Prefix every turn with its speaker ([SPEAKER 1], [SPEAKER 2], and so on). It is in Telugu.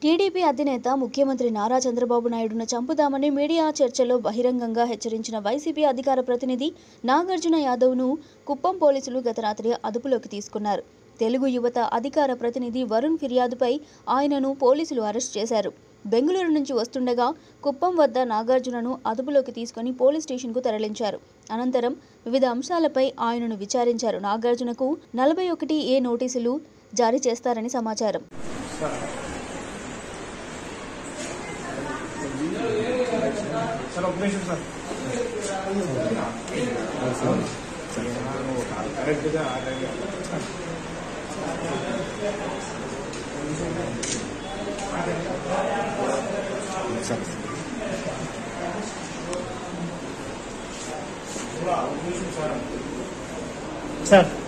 [SPEAKER 1] టీడీపీ అధినేత ముఖ్యమంత్రి నారా చంద్రబాబు నాయుడును చంపుదామని మీడియా చర్చలో బహిరంగంగా హెచ్చరించిన వైసీపీ అధికార ప్రతినిధి నాగార్జున యాదవ్ను కుప్పం పోలీసులు గత రాత్రి అదుపులోకి తీసుకున్నారు తెలుగు యువత అధికార ప్రతినిధి వరుణ్ ఫిర్యాదుపై ఆయనను పోలీసులు అరెస్ట్ చేశారు బెంగళూరు నుంచి వస్తుండగా కుప్పం వద్ద నాగార్జునను అదుపులోకి తీసుకుని పోలీస్ స్టేషన్కు తరలించారు అనంతరం వివిధ అంశాలపై ఆయనను విచారించారు నాగార్జునకు నలభై ఒకటి ఏ నోటీసులు జారీ చేస్తారని సమాచారం
[SPEAKER 2] సార్ ఒక నిమిషం సార్ కరెక్ట్గా ఆ టైంలో సార్